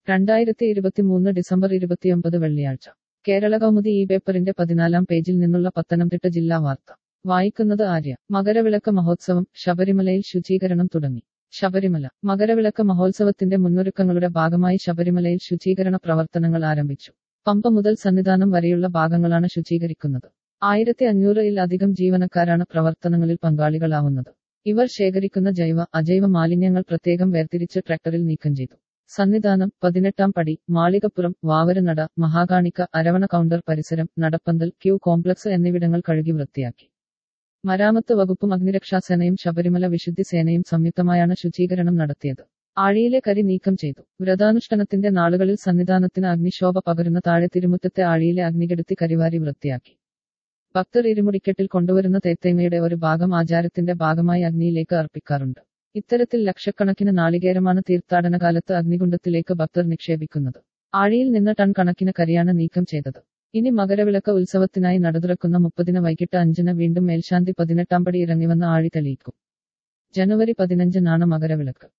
രണ്ടായിരത്തി ഇരുപത്തിമൂന്ന് ഡിസംബർ ഇരുപത്തിയൊമ്പത് വെള്ളിയാഴ്ച കേരള കൗമുദി ഈ പേപ്പറിന്റെ പതിനാലാം പേജിൽ നിന്നുള്ള പത്തനംതിട്ട ജില്ലാ വാർത്ത വായിക്കുന്നത് ആര്യ മകരവിളക്ക് മഹോത്സവം ശബരിമലയിൽ ശുചീകരണം തുടങ്ങി ശബരിമല മകരവിളക്ക് മഹോത്സവത്തിന്റെ മുന്നൊരുക്കങ്ങളുടെ ഭാഗമായി ശബരിമലയിൽ ശുചീകരണ പ്രവർത്തനങ്ങൾ ആരംഭിച്ചു പമ്പ മുതൽ സന്നിധാനം വരെയുള്ള ഭാഗങ്ങളാണ് ശുചീകരിക്കുന്നത് ആയിരത്തി അഞ്ഞൂറിൽ അധികം ജീവനക്കാരാണ് പ്രവർത്തനങ്ങളിൽ പങ്കാളികളാവുന്നത് ഇവർ ശേഖരിക്കുന്ന ജൈവ അജൈവ മാലിന്യങ്ങൾ പ്രത്യേകം വേർതിരിച്ച് ട്രാക്ടറിൽ നീക്കം ചെയ്തു സന്നിധാനം പതിനെട്ടാം പടി മാളികപ്പുറം വാവരനട മഹാകാണിക്ക അരവണ കൗണ്ടർ പരിസരം നടപ്പന്തൽ ക്യൂ കോംപ്ലക്സ് എന്നിവിടങ്ങൾ കഴുകി വൃത്തിയാക്കി മരാമത്ത് വകുപ്പും അഗ്നിരക്ഷാസേനയും ശബരിമല വിശുദ്ധി സേനയും സംയുക്തമായാണ് ശുചീകരണം നടത്തിയത് ആഴിയിലെ കരി നീക്കം ചെയ്തു വ്രതാനുഷ്ഠാനത്തിന്റെ നാളുകളിൽ സന്നിധാനത്തിന് അഗ്നിശോഭ പകരുന്ന താഴെ തിരുമുറ്റത്തെ ആഴിയിലെ അഗ്നികെടുത്തി കരിവാരി വൃത്തിയാക്കി ഭക്തർ ഇരുമുടിക്കെട്ടിൽ കൊണ്ടുവരുന്ന തേത്തേങ്ങയുടെ ഒരു ഭാഗം ആചാരത്തിന്റെ ഭാഗമായി അഗ്നിയിലേക്ക് അർപ്പിക്കാറുണ്ട് ഇത്തരത്തിൽ ലക്ഷക്കണക്കിന് നാളികേരമാണ് തീർത്ഥാടന കാലത്ത് അഗ്നികുണ്ഡത്തിലേക്ക് ഭക്തർ നിക്ഷേപിക്കുന്നത് ആഴിയിൽ നിന്ന് ടൺ കണക്കിന് കരിയാണ് നീക്കം ചെയ്തത് ഇനി മകരവിളക്ക് ഉത്സവത്തിനായി നടതുറക്കുന്ന മുപ്പതിന് വൈകിട്ട് അഞ്ചിന് വീണ്ടും മേൽശാന്തി പതിനെട്ടാം പടി ഇറങ്ങിവന്ന ആഴി തെളിയിക്കും ജനുവരി പതിനഞ്ചിനാണ് മകരവിളക്ക്